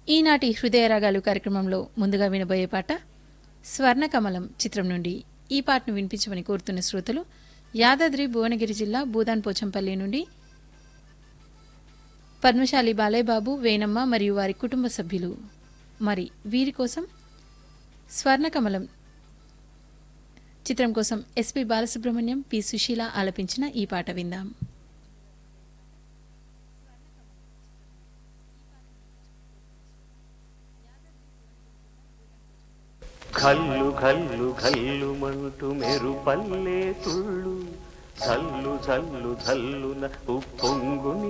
ఈనాటి హృదయ రాగాలు కార్యక్రమంలో ముందుగా వినబోయే పాట స్వర్ణకమలం చిత్రం నుండి ఈ పాటను వినిపించమని కోరుతున్న శ్రోతలు యాదాద్రి భువనగిరి జిల్లా భూదాన్ పోచంపల్లి నుండి పద్మశాలి బాలయ్యబాబు వేణమ్మ మరియు వారి కుటుంబ సభ్యులు మరి వీరి కోసం స్వర్ణకమలం చిత్రం కోసం ఎస్పి బాలసుబ్రహ్మణ్యం పి సుశీల ఆలపించిన ఈ పాట విందాం కల్లు కల్లు కల్లు మంటు మెరుపల్లే తుళ్ళు చల్లు చల్లు చల్లున ఉప్పొంగుని